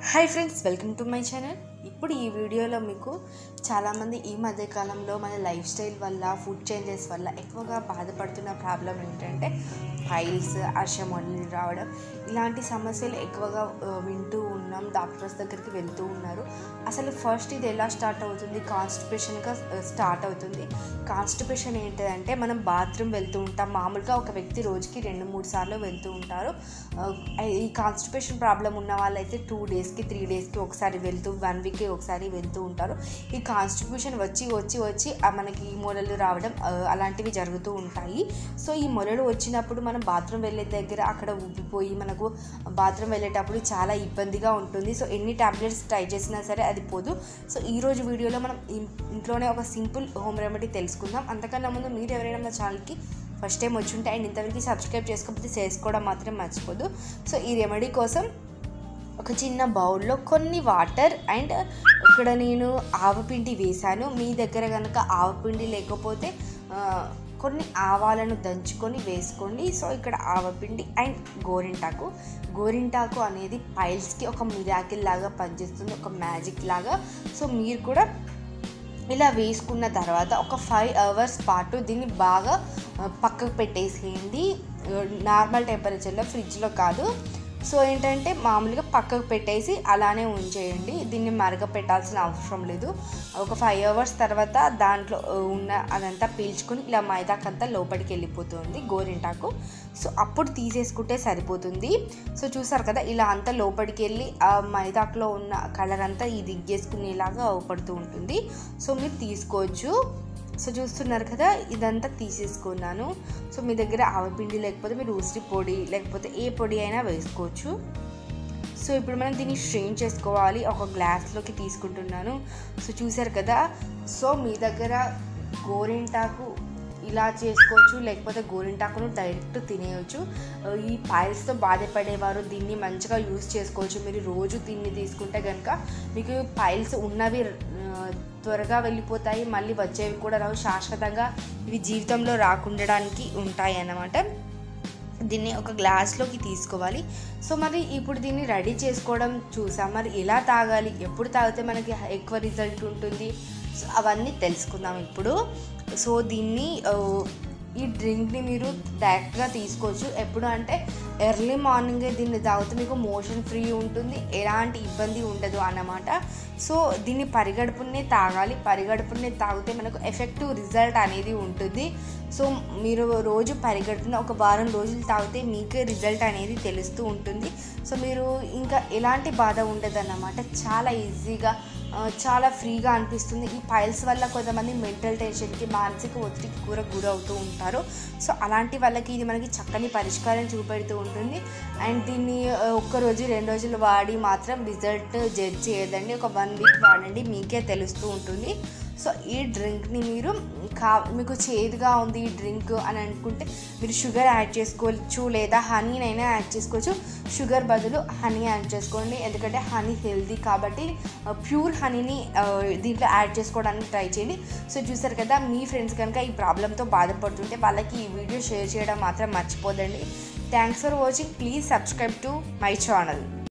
hi friends welcome to my channel ఇప్పుడు ఈ వీడియోలో మీకు చాలామంది ఈ మధ్య కాలంలో మన లైఫ్ స్టైల్ వల్ల ఫుడ్ చేంజెస్ వల్ల ఎక్కువగా బాధపడుతున్న ప్రాబ్లం ఏంటంటే ఫైల్స్ అర్షమొడలు రావడం ఇలాంటి సమస్యలు ఎక్కువగా ఆ, వింటూ ఉన్నాం డాక్టర్స్ దగ్గరికి వెళ్తూ ఉన్నారు అసలు ఫస్ట్ ఇది ఎలా స్టార్ట్ అవుతుంది కాన్స్టిపేషన్గా స్టార్ట్ అవుతుంది కాన్స్టిపేషన్ ఏంటంటే మనం బాత్రూమ్ వెళ్తూ ఉంటాం మామూలుగా ఒక వ్యక్తి రోజుకి రెండు మూడు సార్లు వెళ్తూ ఉంటారు ఆ, ఈ కాన్స్టిపేషన్ ప్రాబ్లం ఉన్న వాళ్ళైతే టూ డేస్కి త్రీ డేస్కి ఒకసారి వెళ్తూ వన్ వీక్కి ఒకసారి వెళ్తూ ఉంటారు ఈ కాన్స్టిపేషన్ వచ్చి వచ్చి వచ్చి ఆ మనకి ఈ మొలలు రావడం ఆ, అలాంటివి జరుగుతూ ఉంటాయి సో ఈ మొలలు వచ్చినప్పుడు మనం బాత్రూమ్ వెళ్ళే దగ్గర అక్కడ ఉబ్బిపోయి మనకు బాత్రూమ్ వెళ్ళేటప్పుడు చాలా ఇబ్బందిగా ఉంటుంది సో ఎన్ని టాబ్లెట్స్ ట్రై చేసినా సరే అది పోదు సో ఈ రోజు వీడియోలో మనం ఇన్- ఇంట్లోనే ఒక సింపుల్ హోమ్ రెమెడీ తెలుసుకుందాం అంతకన్నా ముందు మీరు ఎవరైనా మా ఛానల్కి ఫస్ట్ టైం వచ్చి ఉంటే అండ్ ఇంతవరకు సబ్స్క్రైబ్ చేసుకోకపోతే చేసుకోవడం మాత్రం మర్చిపోదు సో ఈ రెమెడీ కోసం ఒక చిన్న బౌల్లో కొన్ని వాటర్ అండ్ ఇక్కడ నేను ఆవపిండి వేశాను మీ దగ్గర కనుక ఆవపిండి లేకపోతే ఆ, కొన్ని ఆవాలను దంచుకొని వేసుకోండి సో ఇక్కడ ఆవపిండి అండ్ గోరింటాకు గోరింటాకు అనేది పైల్స్కి ఒక మిరాకిల్ లాగా పనిచేస్తుంది ఒక మ్యాజిక్ లాగా సో మీరు కూడా ఇలా వేసుకున్న తర్వాత ఒక ఫైవ్ అవర్స్ పాటు దీన్ని బాగా ఆ, పక్కకు పెట్టేసేయండి నార్మల్ టెంపరేచర్లో ఫ్రిడ్జ్లో కాదు సో ఏంటంటే మామూలుగా పక్కకు పెట్టేసి అలానే ఉంచేయండి దీన్ని మరగ పెట్టాల్సిన అవసరం లేదు ఒక ఫైవ్ అవర్స్ తర్వాత దాంట్లో ఆ, ఉన్న అదంతా పీల్చుకొని ఇలా మైదాకంతా లోపలికి వెళ్ళిపోతుంది గోరింటాకు సో అప్పుడు తీసేసుకుంటే సరిపోతుంది సో చూసారు కదా ఇలా అంతా లోపలికి వెళ్ళి ఆ మైదాకులో ఉన్న కలర్ అంతా ఈ దిగ్గేసుకునేలాగా అవపడుతూ ఉంటుంది సో మీరు తీసుకోవచ్చు సో చూస్తున్నారు కదా ఇదంతా తీసేసుకున్నాను సో మీ దగ్గర ఆవపిండి లేకపోతే మీరు ఉసిరి పొడి లేకపోతే ఏ పొడి అయినా వేసుకోవచ్చు సో ఇప్పుడు మనం దీన్ని స్ట్రెయిన్ చేసుకోవాలి ఒక గ్లాస్లోకి తీసుకుంటున్నాను సో చూసారు కదా సో మీ దగ్గర గోరింటాకు ఇలా చేసుకోవచ్చు లేకపోతే గోరింటాకును డైరెక్ట్ తినేయచ్చు ఈ పైల్స్తో బాధపడేవారు దీన్ని మంచిగా యూస్ చేసుకోవచ్చు మీరు రోజు దీన్ని తీసుకుంటే కనుక మీకు పైల్స్ ఉన్నవి ఆ, త్వరగా వెళ్ళిపోతాయి మళ్ళీ వచ్చేవి కూడా రావు శాశ్వతంగా ఇవి జీవితంలో రాకుండడానికి ఉంటాయి అన్నమాట దీన్ని ఒక గ్లాస్లోకి తీసుకోవాలి సో మరి ఇప్పుడు దీన్ని రెడీ చేసుకోవడం చూసాం మరి ఎలా తాగాలి ఎప్పుడు తాగితే మనకి ఎక్కువ రిజల్ట్ ఉంటుంది సో అవన్నీ తెలుసుకుందాం ఇప్పుడు సో దీన్ని ఆ, ఈ డ్రింక్ని మీరు డైరెక్ట్గా తీసుకోవచ్చు ఎప్పుడు అంటే ఎర్లీ మార్నింగే దీన్ని తాగితే మీకు మోషన్ ఫ్రీ ఉంటుంది ఎలాంటి ఇబ్బంది ఉండదు అన్నమాట సో దీన్ని పరిగడుపునే తాగాలి పరిగడుపునే తాగితే మనకు ఎఫెక్టివ్ రిజల్ట్ అనేది ఉంటుంది సో మీరు రోజు పరిగడుపున ఒక వారం రోజులు తాగితే మీకే రిజల్ట్ అనేది తెలుస్తూ ఉంటుంది సో మీరు ఇంకా ఎలాంటి బాధ ఉండదు అన్నమాట చాలా ఈజీగా ఆ, చాలా ఫ్రీగా అనిపిస్తుంది ఈ పైల్స్ వల్ల కొంతమంది మెంటల్ టెన్షన్కి మానసిక ఒత్తిడికి కూడా గురవుతూ ఉంటారు సో అలాంటి వాళ్ళకి ఇది మనకి చక్కని పరిష్కారం చూపెడుతూ ఉంటుంది అండ్ దీన్ని ఆ, ఒక్క రోజు రెండు రోజులు వాడి మాత్రం రిజల్ట్ జడ్జ్ చేయదండి ఒక వన్ వీక్ వాడండి మీకే తెలుస్తూ ఉంటుంది సో ఈ డ్రింక్ని మీరు కా మీకు చేదుగా ఉంది ఈ డ్రింక్ అని అనుకుంటే మీరు షుగర్ యాడ్ చేసుకోవచ్చు లేదా హనీనైనా యాడ్ చేసుకోవచ్చు షుగర్ బదులు హనీ యాడ్ చేసుకోండి ఎందుకంటే హనీ హెల్దీ కాబట్టి ప్యూర్ హనీని దీంట్లో యాడ్ చేసుకోవడానికి ట్రై చేయండి సో చూసారు కదా మీ ఫ్రెండ్స్ కనుక ఈ ప్రాబ్లంతో బాధపడుతుంటే వాళ్ళకి ఈ వీడియో షేర్ చేయడం మాత్రం మర్చిపోదండి thanks for watching please subscribe to my channel